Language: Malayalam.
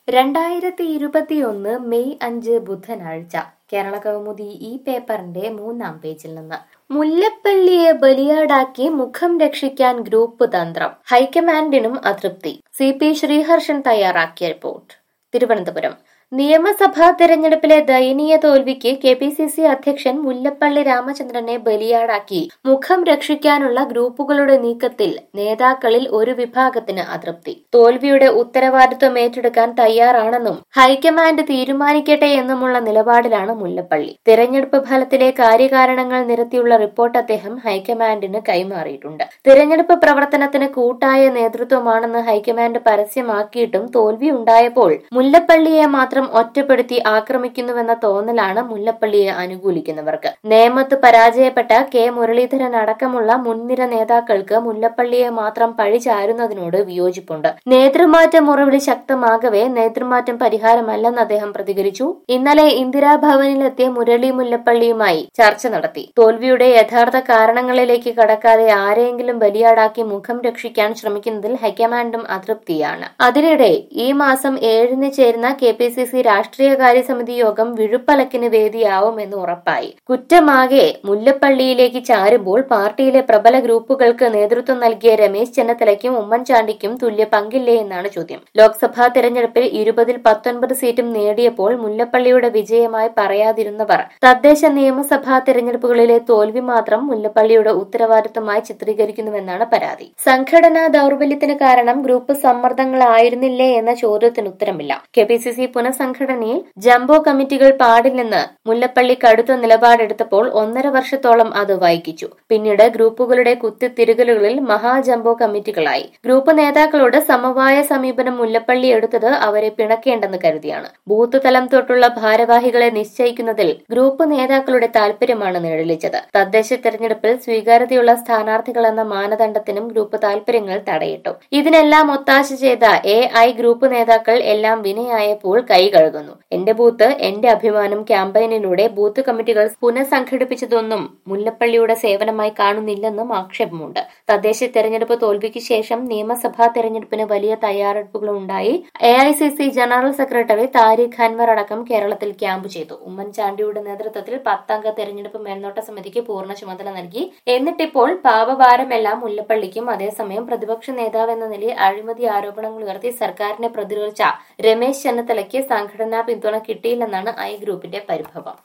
രണ്ടായിരത്തി ഇരുപത്തിയൊന്ന് മെയ് അഞ്ച് ബുധനാഴ്ച കേരള കൗമുദി ഈ പേപ്പറിന്റെ മൂന്നാം പേജിൽ നിന്ന് മുല്ലപ്പള്ളിയെ ബലിയാടാക്കി മുഖം രക്ഷിക്കാൻ ഗ്രൂപ്പ് തന്ത്രം ഹൈക്കമാൻഡിനും അതൃപ്തി സി പി ശ്രീഹർഷൻ തയ്യാറാക്കിയ റിപ്പോർട്ട് തിരുവനന്തപുരം നിയമസഭാ തെരഞ്ഞെടുപ്പിലെ ദയനീയ തോൽവിക്ക് കെ പി സി സി അധ്യക്ഷൻ മുല്ലപ്പള്ളി രാമചന്ദ്രനെ ബലിയാടാക്കി മുഖം രക്ഷിക്കാനുള്ള ഗ്രൂപ്പുകളുടെ നീക്കത്തിൽ നേതാക്കളിൽ ഒരു വിഭാഗത്തിന് അതൃപ്തി തോൽവിയുടെ ഉത്തരവാദിത്വം ഏറ്റെടുക്കാൻ തയ്യാറാണെന്നും ഹൈക്കമാൻഡ് തീരുമാനിക്കട്ടെ എന്നുമുള്ള നിലപാടിലാണ് മുല്ലപ്പള്ളി തെരഞ്ഞെടുപ്പ് ഫലത്തിലെ കാര്യകാരണങ്ങൾ നിരത്തിയുള്ള റിപ്പോർട്ട് അദ്ദേഹം ഹൈക്കമാൻഡിന് കൈമാറിയിട്ടുണ്ട് തെരഞ്ഞെടുപ്പ് പ്രവർത്തനത്തിന് കൂട്ടായ നേതൃത്വമാണെന്ന് ഹൈക്കമാൻഡ് പരസ്യമാക്കിയിട്ടും തോൽവി ഉണ്ടായപ്പോൾ മുല്ലപ്പള്ളിയെ മാത്രം ഒറ്റപ്പെടുത്തി ആക്രമിക്കുന്നുവെന്ന തോന്നലാണ് മുല്ലപ്പള്ളിയെ അനുകൂലിക്കുന്നവർക്ക് നേമത്ത് പരാജയപ്പെട്ട കെ മുരളീധരൻ അടക്കമുള്ള മുൻനിര നേതാക്കൾക്ക് മുല്ലപ്പള്ളിയെ മാത്രം പഴിചാരുന്നതിനോട് വിയോജിപ്പുണ്ട് നേതൃമാറ്റം മുറവിളി ശക്തമാകവേ നേതൃമാറ്റം പരിഹാരമല്ലെന്ന് അദ്ദേഹം പ്രതികരിച്ചു ഇന്നലെ ഇന്ദിരാഭവനിലെത്തിയ മുരളി മുല്ലപ്പള്ളിയുമായി ചർച്ച നടത്തി തോൽവിയുടെ യഥാർത്ഥ കാരണങ്ങളിലേക്ക് കടക്കാതെ ആരെയെങ്കിലും ബലിയാടാക്കി മുഖം രക്ഷിക്കാൻ ശ്രമിക്കുന്നതിൽ ഹൈക്കമാൻഡും അതൃപ്തിയാണ് അതിനിടെ ഈ മാസം ഏഴിന് ചേരുന്ന കെ പി സി സി രാഷ്ട്രീയകാര്യ സമിതി യോഗം വിഴുപ്പലക്കിന് വേദിയാവുമെന്ന് ഉറപ്പായി കുറ്റമാകെ മുല്ലപ്പള്ളിയിലേക്ക് ചാരുമ്പോൾ പാർട്ടിയിലെ പ്രബല ഗ്രൂപ്പുകൾക്ക് നേതൃത്വം നൽകിയ രമേശ് ചെന്നിത്തലയ്ക്കും ഉമ്മൻചാണ്ടിക്കും തുല്യ പങ്കില്ലേ എന്നാണ് ചോദ്യം ലോക്സഭാ തെരഞ്ഞെടുപ്പിൽ ഇരുപതിൽ പത്തൊൻപത് സീറ്റും നേടിയപ്പോൾ മുല്ലപ്പള്ളിയുടെ വിജയമായി പറയാതിരുന്നവർ തദ്ദേശ നിയമസഭാ തെരഞ്ഞെടുപ്പുകളിലെ തോൽവി മാത്രം മുല്ലപ്പള്ളിയുടെ ഉത്തരവാദിത്തമായി ചിത്രീകരിക്കുന്നുവെന്നാണ് പരാതി സംഘടനാ ദൌർബല്യത്തിന് കാരണം ഗ്രൂപ്പ് സമ്മർദ്ദങ്ങളായിരുന്നില്ലേ എന്ന ചോദ്യത്തിന് ഉത്തരമില്ല കെ പി സി സി പുനഃസംഘടനയിൽ ജംബോ കമ്മിറ്റികൾ പാടില്ലെന്ന് മുല്ലപ്പള്ളി കടുത്ത നിലപാടെടുത്തപ്പോൾ ഒന്നര വർഷത്തോളം അത് വൈകിച്ചു പിന്നീട് ഗ്രൂപ്പുകളുടെ കുത്തിത്തിരുകലുകളിൽ മഹാജംബോ കമ്മിറ്റികളായി ഗ്രൂപ്പ് നേതാക്കളോട് സമവായ സമീപനം മുല്ലപ്പള്ളി എടുത്തത് അവരെ പിണക്കേണ്ടെന്ന് കരുതിയാണ് ബൂത്ത് തലം തൊട്ടുള്ള ഭാരവാഹികളെ നിശ്ചയിക്കുന്നതിൽ ഗ്രൂപ്പ് നേതാക്കളുടെ താൽപര്യമാണ് നിഴലിച്ചത് തദ്ദേശ തെരഞ്ഞെടുപ്പിൽ സ്വീകാര്യതയുള്ള സ്ഥാനാർത്ഥികൾ എന്ന മാനദണ്ഡത്തിനും ഗ്രൂപ്പ് താൽപര്യങ്ങൾ തടയിട്ടു ഇതിനെല്ലാം ഒത്താശ ചെയ്ത എ ഐ ഗ്രൂപ്പ് നേതാക്കൾ എല്ലാം വിനയായപ്പോൾ കൈ കഴുകുന്നു എന്റെ ബൂത്ത് എന്റെ അഭിമാനം ക്യാമ്പയിനിലൂടെ ബൂത്ത് കമ്മിറ്റികൾ പുനഃസംഘടിപ്പിച്ചതൊന്നും മുല്ലപ്പള്ളിയുടെ സേവനമായി കാണുന്നില്ലെന്നും ആക്ഷേപമുണ്ട് തദ്ദേശ തെരഞ്ഞെടുപ്പ് തോൽവിക്ക് ശേഷം നിയമസഭാ തെരഞ്ഞെടുപ്പിന് വലിയ തയ്യാറെടുപ്പുകൾ ഉണ്ടായി A I C C general secretary Tariq Anwar അടക്കം കേരളത്തിൽ ക്യാമ്പ് ചെയ്തു ഉമ്മൻചാണ്ടിയുടെ നേതൃത്വത്തിൽ പത്തംഗ തെരഞ്ഞെടുപ്പ് മേൽനോട്ട സമിതിക്ക് പൂർണ്ണ ചുമതല നൽകി എന്നിട്ടിപ്പോൾ പാപഭാരമെല്ലാം മുല്ലപ്പള്ളിക്കും അതേസമയം പ്രതിപക്ഷ നേതാവ് എന്ന നിലയിൽ അഴിമതി ആരോപണങ്ങൾ ഉയർത്തി സർക്കാരിനെ പ്രതിരോധിച്ച രമേശ് ചെന്നിത്തലയ്ക്ക് സംഘടനാ പിന്തുണ കിട്ടിയില്ലെന്നാണ് ഐ ഗ്രൂപ്പിന്റെ പരിഭവം